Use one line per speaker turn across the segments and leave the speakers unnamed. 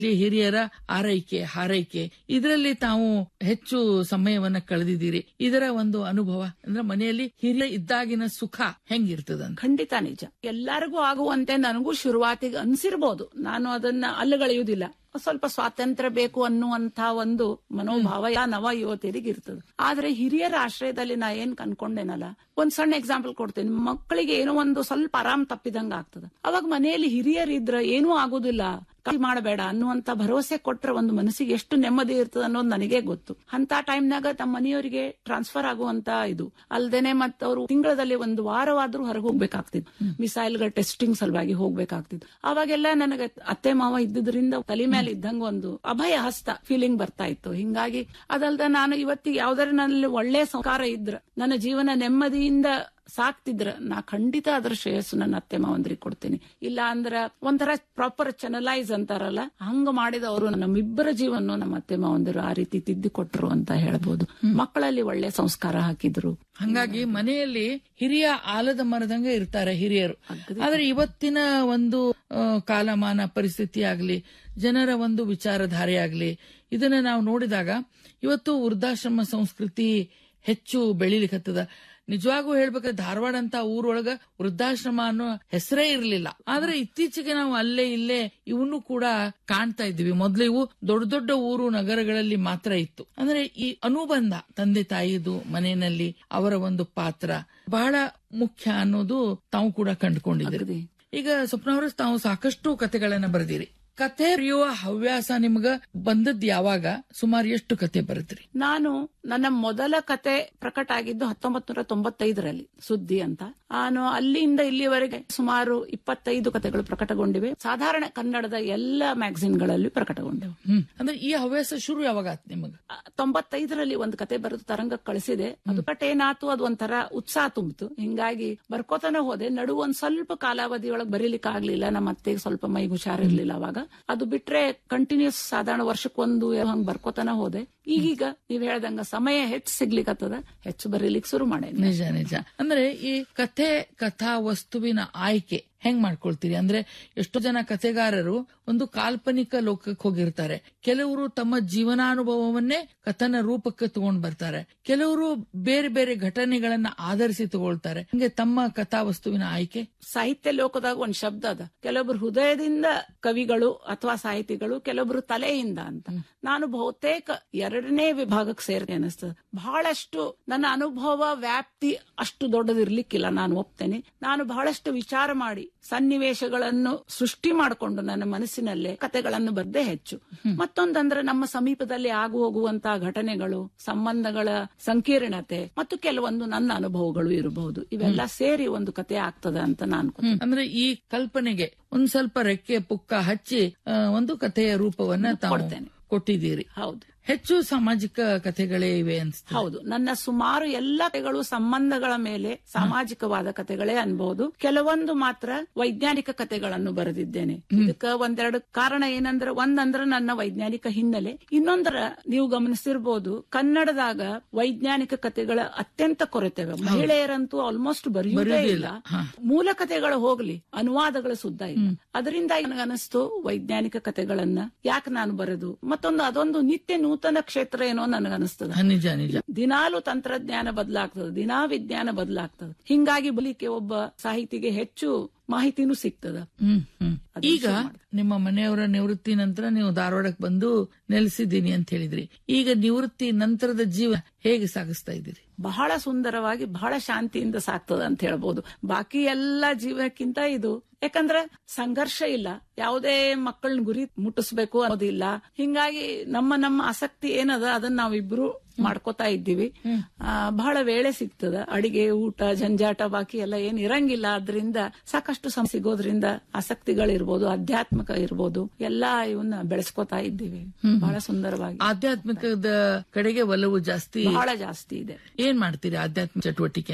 ಇಲ್ಲಿ ಹಿರಿಯರ ಆರೈಕೆ ಹಾರೈಕೆ ಇದರಲ್ಲಿ ತಾವು ಹೆಚ್ಚು ಸಮಯವನ್ನ ಕಳೆದಿದ್ದೀರಿ ಇದರ ಒಂದು ಅನುಭವ ಅಂದ್ರೆ ಮನೆಯಲ್ಲಿ ಹಿರಿಯ ಇದ್ದಾಗಿನ ಸುಖ ಹೆಂಗಿರ್ತದಂತ
ಖಂಡಿತ ನಿಜ ಎಲ್ಲರಿಗೂ ಆಗುವಂತೆ ನನಗೂ ಶುರುವಾತಿಗೆ ಅನ್ಸಿರ್ಬೋದು ನಾನು ಅದನ್ನ ಅಲ್ಲಗಳೆಯುವುದಿಲ್ಲ ಸ್ವಲ್ಪ ಸ್ವಾತಂತ್ರ್ಯ ಬೇಕು ಅನ್ನುವಂತ ಒಂದು ಮನೋಭಾವ ಯಾ ನವ ಯುವತಿಯರಿಗೆ ಇರ್ತದೆ ಆದ್ರೆ ಹಿರಿಯರ ಆಶ್ರಯದಲ್ಲಿ ನಾ ಏನ್ ಕನ್ಕೊಂಡೇನಲ್ಲ ಒಂದ್ ಸಣ್ಣ ಎಕ್ಸಾಂಪಲ್ ಕೊಡ್ತೇನೆ ಮಕ್ಕಳಿಗೆ ಏನೋ ಒಂದು ಸ್ವಲ್ಪ ಆರಾಮ್ ತಪ್ಪಿದಂಗ ಆಗ್ತದ ಅವಾಗ ಮನೆಯಲ್ಲಿ ಹಿರಿಯರಿದ್ರ ಏನೂ ಆಗುದಿಲ್ಲ ಕೈ ಮಾಡಬೇಡ ಅನ್ನುವಂತ ಭರವಸೆ ಕೊಟ್ರೆ ಒಂದು ಮನಸ್ಸಿಗೆ ಎಷ್ಟು ನೆಮ್ಮದಿ ಇರ್ತದ ಅನ್ನೋದು ನನಗೆ ಗೊತ್ತು ಅಂತ ಟೈಮ್ನಾಗ ತಮ್ಮ ಮನೆಯವರಿಗೆ ಟ್ರಾನ್ಸ್ಫರ್ ಆಗುವಂತ ಇದು ಅಲ್ದೇನೆ ಮತ್ತ ಅವರು ತಿಂಗಳಲ್ಲಿ ಒಂದು ವಾರವಾದ್ರೂ ಹೊರಗೆ ಹೋಗ್ಬೇಕಾಗ್ತಿತ್ತು ಮಿಸೈಲ್ಗಳ ಟೆಸ್ಟಿಂಗ್ ಸಲುವಾಗಿ ಹೋಗ್ಬೇಕಾಗ್ತಿತ್ತು ಅವಾಗೆಲ್ಲ ನನಗೆ ಅತ್ತೆ ಮಾವ ಇದ್ದಿದ್ರಿಂದ ತಲೆ ಮೇಲೆ ಇದ್ದಂಗ ಒಂದು ಅಭಯ ಹಸ್ತ ಫೀಲಿಂಗ್ ಬರ್ತಾ ಇತ್ತು ಹಿಂಗಾಗಿ ಅದಲ್ದ ನಾನು ಇವತ್ತಿಗೆ ಯಾವ್ದಾರ ನನ್ನಲ್ಲಿ ಒಳ್ಳೆ ಸಂಸ್ಕಾರ ಇದ್ರ ನನ್ನ ಜೀವನ ನೆಮ್ಮದಿಯಿಂದ ಸಾಕ್ತಿದ್ರ ನಾ ಖಂಡಿತ ಅದ್ರ ಶ್ರೇಯಸ್ಸು ನನ್ನ ಅತ್ತೆ ಮಾವಂದ್ರಿಗೆ ಕೊಡ್ತೀನಿ ಇಲ್ಲ ಅಂದ್ರ ಒಂಥರ ಪ್ರಾಪರ್ ಚೆನಲೈಸ್ ಅಂತಾರಲ್ಲ ಹಂಗ ಮಾಡಿದವರು ನಮ್ಮಿಬ್ಬರ ಜೀವನ ನಮ್ಮ ಅತ್ತೆ ಮಾವಂದಿರು ಆ ರೀತಿ ತಿದ್ದಿ ಕೊಟ್ರು ಅಂತ ಹೇಳ್ಬೋದು ಮಕ್ಕಳಲ್ಲಿ ಒಳ್ಳೆ ಸಂಸ್ಕಾರ ಹಾಕಿದ್ರು
ಹಂಗಾಗಿ ಮನೆಯಲ್ಲಿ ಹಿರಿಯ ಆಲದ ಮರದಂಗ ಇರ್ತಾರೆ ಹಿರಿಯರು ಆದ್ರೆ ಇವತ್ತಿನ ಒಂದು ಆ, ಕಾಲಮಾನ ಪರಿಸ್ಥಿತಿ ಆಗ್ಲಿ ಜನರ ಒಂದು ವಿಚಾರಧಾರೆ ಆಗ್ಲಿ ಇದನ್ನ ನಾವು ನೋಡಿದಾಗ ಇವತ್ತು ವೃದ್ಧಾಶ್ರಮ ಸಂಸ್ಕೃತಿ ಹೆಚ್ಚು ಬೆಳಿಲಿಕ್ಕತ್ತದ ನಿಜವಾಗೂ ಹೇಳ್ಬೇಕಾದ್ರೆ ಧಾರವಾಡ ಅಂತ ಊರೊಳಗ ವೃದ್ಧಾಶ್ರಮ ಅನ್ನೋ ಹೆಸರೇ ಇರಲಿಲ್ಲ ಆದ್ರೆ ಇತ್ತೀಚೆಗೆ ನಾವು ಅಲ್ಲೇ ಇಲ್ಲೇ ಇವನ್ನು ಕೂಡ ಕಾಣ್ತಾ ಇದ್ವಿ ಮೊದ್ಲು ಇವು ದೊಡ್ಡ ದೊಡ್ಡ ಊರು ನಗರಗಳಲ್ಲಿ ಮಾತ್ರ ಇತ್ತು ಅಂದ್ರೆ ಈ ಅನುಬಂಧ ತಂದೆ ತಾಯಿದು ಮನೆಯಲ್ಲಿ ಅವರ ಒಂದು ಪಾತ್ರ ಬಹಳ ಮುಖ್ಯ ಅನ್ನೋದು ತಾವು ಕೂಡ ಕಂಡುಕೊಂಡಿದ್ದೀರಿ
ಅಗದಿ.
ಈಗ ಸ್ವಪ್ನವ್ರ ತಾವು ಸಾಕಷ್ಟು ಕತೆಗಳನ್ನ ಬರೆದಿರಿ ಕತೆ ಬರೆಯುವ ಹವ್ಯಾಸ ನಿಮ್ಗ ಬಂದದ್ ಯಾವಾಗ ಸುಮಾರು ಎಷ್ಟು ಕತೆ ಬರೆದ್ರಿ
ನಾನು ನನ್ನ ಮೊದಲ ಕತೆ ಪ್ರಕಟ ಆಗಿದ್ದು ಹತ್ತೊಂಬತ್ ನೂರ ತೊಂಬತ್ತೈದರಲ್ಲಿ ಸುದ್ದಿ ಅಂತ ನಾನು ಅಲ್ಲಿಂದ ಇಲ್ಲಿವರೆಗೆ ಸುಮಾರು ಇಪ್ಪತ್ತೈದು ಕತೆಗಳು ಪ್ರಕಟಗೊಂಡಿವೆ ಸಾಧಾರಣ ಕನ್ನಡದ ಎಲ್ಲ ಮ್ಯಾಗಝಿನ್ಗಳಲ್ಲಿ ಪ್ರಕಟಗೊಂಡಿವೆ
ಹ್ಮ್ ಅಂದ್ರೆ ಈ ಹವ್ಯಾಸ ಶುರು ಯಾವಾಗ ಆತ್ ನಿಮಗ
ಆ, ತೊಂಬತ್ತೈದರಲ್ಲಿ ಒಂದು ಕತೆ ಬರೆದು ತರಂಗ ಕಳಿಸಿದೆ ಅದು ಬಟ್ ಏನಾತು ಅದು ಒಂಥರ ಉತ್ಸಾಹ ತುಂಬಿತು ಹಿಂಗಾಗಿ ಬರ್ಕೋತಾನೆ ಹೋದೆ ನಡು ಒಂದ್ ಸ್ವಲ್ಪ ಕಾಲಾವಧಿ ಒಳಗೆ ಬರೀಲಿಕ್ಕೆ ಆಗ್ಲಿಲ್ಲ ನಮ್ಮ ಅತ್ತೆಗೆ ಸ್ವಲ್ಪ ಮೈಗೆ ಹುಷಾರಿರ್ಲಿಲ್ಲ ಅವಾಗ ಅದು ಬಿಟ್ರೆ ಕಂಟಿನ್ಯೂಸ್ ಸಾಧಾರಣ ವರ್ಷಕ್ಕೊಂದು ಹಂಗ್ ಬರ್ಕೋತಾನೆ ಹೋದೆ ಈಗೀಗ ನೀವ್ ಹೇಳ್ದಂಗ ಸಮಯ ಹೆಚ್ಚು ಸಿಗ್ಲಿಕ್ಕತ್ತದ ಹೆಚ್ಚು ಬರೀಲಿಕ್ಕೆ ಶುರು ಮಾಡೇನಿ
ನಿಜ ನಿಜ ಅಂದ್ರೆ ಈ ಕಥೆ ಕಥಾ ವಸ್ತುವಿನ ಆಯ್ಕೆ ಹೆಂಗ್ ಮಾಡ್ಕೊಳ್ತೀರಿ ಅಂದ್ರೆ ಎಷ್ಟೋ ಜನ ಕಥೆಗಾರರು ಒಂದು ಕಾಲ್ಪನಿಕ ಲೋಕಕ್ಕೆ ಹೋಗಿರ್ತಾರೆ ಕೆಲವರು ತಮ್ಮ ಜೀವನಾನುಭವವನ್ನೇ ಕಥನ ರೂಪಕ್ಕೆ ತಗೊಂಡ್ ಬರ್ತಾರೆ ಕೆಲವರು ಬೇರೆ ಬೇರೆ ಘಟನೆಗಳನ್ನ ಆಧರಿಸಿ ತಗೊಳ್ತಾರೆ ಹಂಗೆ ತಮ್ಮ ಕಥಾ ವಸ್ತುವಿನ ಆಯ್ಕೆ
ಸಾಹಿತ್ಯ ಲೋಕದಾಗ ಒಂದ್ ಶಬ್ದ ಅದ ಕೆಲವೊಬ್ರು ಹೃದಯದಿಂದ ಕವಿಗಳು ಅಥವಾ ಸಾಹಿತಿಗಳು ಕೆಲವೊಬ್ರು ತಲೆಯಿಂದ ಅಂತ ನಾನು ಬಹುತೇಕ ಎರಡನೇ ವಿಭಾಗಕ್ಕೆ ಸೇರ್ತೇನೆ ಅನಿಸ್ತದೆ ಬಹಳಷ್ಟು ನನ್ನ ಅನುಭವ ವ್ಯಾಪ್ತಿ ಅಷ್ಟು ದೊಡ್ಡದಿರ್ಲಿಕ್ಕಿಲ್ಲ ನಾನು ಒಪ್ತೇನೆ ನಾನು ಬಹಳಷ್ಟು ವಿಚಾರ ಮಾಡಿ ಸನ್ನಿವೇಶಗಳನ್ನು ಸೃಷ್ಟಿ ಮಾಡಿಕೊಂಡು ನನ್ನ ಮನಸ್ಸಿನಲ್ಲೇ ಕತೆಗಳನ್ನು ಬರ್ದೇ ಹೆಚ್ಚು ಮತ್ತೊಂದಂದ್ರೆ ನಮ್ಮ ಸಮೀಪದಲ್ಲಿ ಆಗು ಹೋಗುವಂತಹ ಘಟನೆಗಳು ಸಂಬಂಧಗಳ ಸಂಕೀರ್ಣತೆ ಮತ್ತು ಕೆಲವೊಂದು ನನ್ನ ಅನುಭವಗಳು ಇರಬಹುದು ಇವೆಲ್ಲ ಸೇರಿ ಒಂದು ಕತೆ ಆಗ್ತದ ಅಂತ ನಾನು ಅನ್ಕೊತೀನಿ.
ಅಂದ್ರೆ ಈ ಕಲ್ಪನೆಗೆ ಒಂದ್ ಸ್ವಲ್ಪ ರೆಕ್ಕೆ ಪುಕ್ಕ ಹಚ್ಚಿ ಆ, ಒಂದು ಕಥೆಯ ರೂಪವನ್ನ ತಾವು
ಕೊಡ್ತೇನೆ.
ಕೊಟ್ಟಿದ್ದೀರಿ
ಹೌದು
ಹೆಚ್ಚು ಸಾಮಾಜಿಕ ಕಥೆಗಳೇ ಇವೆ ಅನ್ಸ್ತದೆ
ಹೌದು ನನ್ನ ಸುಮಾರು ಎಲ್ಲ ಕಥೆಗಳು ಸಂಬಂಧಗಳ ಮೇಲೆ ಸಾಮಾಜಿಕವಾದ ಕಥೆಗಳೇ ಅನ್ಬಹುದು ಕೆಲವೊಂದು ಮಾತ್ರ ವೈಜ್ಞಾನಿಕ ಕಥೆಗಳನ್ನು ಬರೆದಿದ್ದೇನೆ ಇದಕ್ಕ ಒಂದೆರಡು ಕಾರಣ ಏನಂದ್ರೆ ಒಂದಂದ್ರೆ ನನ್ನ ವೈಜ್ಞಾನಿಕ ಹಿನ್ನೆಲೆ ಇನ್ನೊಂದರ ನೀವು ಗಮನಿಸಿರ್ಬೋದು ಕನ್ನಡದಾಗ ವೈಜ್ಞಾನಿಕ ಕಥೆಗಳ ಅತ್ಯಂತ ಕೊರತೆವೆ ಮಹಿಳೆಯರಂತೂ ಆಲ್ಮೋಸ್ಟ್ ಬರೆಯುವುದೇ ಇಲ್ಲ ಮೂಲ ಕಥೆಗಳು ಹೋಗ್ಲಿ ಅನುವಾದಗಳ ಸುದ್ದ ಇಲ್ಲ ಅದರಿಂದ ನನಗನಿಸ್ತು ವೈಜ್ಞಾನಿಕ ಕಥೆಗಳನ್ನ ಯಾಕೆ ನಾನು ಬರೆದು ಮತ್ತೊಂದು ಅದೊಂದು ನಿತ್ಯ ನೂತನ ಕ್ಷೇತ್ರ ಏನೋ ನನಗನಿಸ್ತದ
ಹ, ನಿಜ ನಿಜ
ದಿನಾಲು ತಂತ್ರಜ್ಞಾನ ಬದಲಾಗ್ತದೆ ದಿನಾ ವಿಜ್ಞಾನ ಬದಲಾಗ್ತದೆ ಹಿಂಗಾಗಿ ಬಲಿಕೆ ಒಬ್ಬ ಸಾಹಿತಿಗೆ ಹೆಚ್ಚು ಮಾಹಿತಿನೂ ಸಿಗ್ತದ
ಹ್ಮ್ ಹ್ಮ್
ಅದನ್ನ
ಈಗ
ಶುರು ಮಾಡಿದೆ.
ನಿಮ್ಮ ಮನೆಯವರ ನಿವೃತ್ತಿ ನಂತರ ನೀವು ಧಾರವಾಡಕ್ಕೆ ಬಂದು ನೆಲೆಸಿದ್ದೀನಿ ಅಂತ ಹೇಳಿದ್ರಿ ಈಗ ನಿವೃತ್ತಿ ನಂತರದ ಜೀವ ಹೇಗೆ ಸಾಗಿಸ್ತಾ ಇದ್ದೀರಿ
ಬಹಳ ಸುಂದರವಾಗಿ ಬಹಳ ಶಾಂತಿಯಿಂದ ಸಾಕ್ತದ ಅಂತ ಹೇಳ್ಬೋದು ಬಾಕಿ ಎಲ್ಲ ಜೀವನಕ್ಕಿಂತ ಇದು ಯಾಕಂದ್ರೆ ಸಂಘರ್ಷ ಇಲ್ಲ ಯಾವುದೇ ಮಕ್ಕಳನ್ನ ಗುರಿ ಮುಟ್ಟಿಸ್ಬೇಕು ಅನ್ನೋದಿಲ್ಲ ಹಿಂಗಾಗಿ ನಮ್ಮ ನಮ್ಮ ಆಸಕ್ತಿ ಏನದ ಅದನ್ನ ನಾವಿಬ್ರು ಮಾಡ್ಕೋತಾ ಇದ್ದೀವಿ ಆ, ಬಹಳ ವೇಳೆ ಸಿಗ್ತದ ಅಡಿಗೆ ಊಟ ಜಂಜಾಟ ಬಾಕಿ ಎಲ್ಲ ಏನ್ ಇರಂಗಿಲ್ಲ ಅದರಿಂದ ಸಾಕಷ್ಟು ಸಮ ಸಿಗೋದ್ರಿಂದ ಆಸಕ್ತಿಗಳಿರ್ಬೋದು ಆಧ್ಯಾತ್ಮಿಕ ಇರ್ಬೋದು ಎಲ್ಲಾ ಇವನ್ನ ಬೆಳೆಸ್ಕೋತಾ ಇದ್ದೀವಿ ಬಹಳ ಸುಂದರವಾಗಿ
ಆಧ್ಯಾತ್ಮಿಕದ ಕಡೆಗೆ ಒಲವು ಜಾಸ್ತಿ
ಬಹಳ ಜಾಸ್ತಿ ಇದೆ
ಏನ್ ಮಾಡ್ತೀರಿ ಆಧ್ಯಾತ್ಮಿಕ ಚಟುವಟಿಕೆ ಅಂದ್ರೆ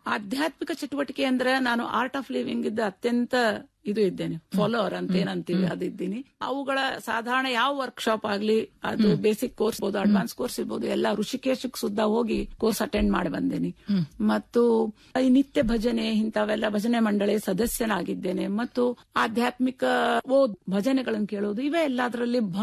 ಆಧ್ಯಾತ್ಮಿಕ ಚಟುವಟಿಕೆ ಅಂದ್ರೆ ನಾನು ಆರ್ಟ್ ಆಫ್ ಲಿವಿಂಗ್ ಇದ್ದ ಅತ್ಯಂತ ಇದು ಇದ್ದೇನೆ ಫಾಲೋವರ್ ಅಂತ ಏನಂತೀವಿ ಅದಿದ್ದೀನಿ ಅವುಗಳ ಸಾಧಾರಣ ಯಾವ ವರ್ಕ್ಶಾಪ್ ಆಗ್ಲಿ ಅದು ಬೇಸಿಕ್ ಕೋರ್ಸ್ ಇರ್ಬೋದು ಅಡ್ವಾನ್ಸ್ ಕೋರ್ಸ್ ಇರ್ಬೋದು ಎಲ್ಲ ಋಷಿಕೇಶಕ್ ಸುದ್ದ ಹೋಗಿ ಕೋರ್ಸ್ ಅಟೆಂಡ್ ಮಾಡಿ ಬಂದೇನಿ ಮತ್ತು ಈ ನಿತ್ಯ ಭಜನೆ ಇಂಥವೆಲ್ಲ ಭಜನೆ ಮಂಡಳಿ ಸದಸ್ಯನಾಗಿದ್ದೇನೆ ಮತ್ತು ಆಧ್ಯಾತ್ಮಿಕ ಓದ್ ಭಜನೆಗಳನ್ನು ಕೇಳೋದು ಇವೇ ಎಲ್ಲದರಲ್ಲಿ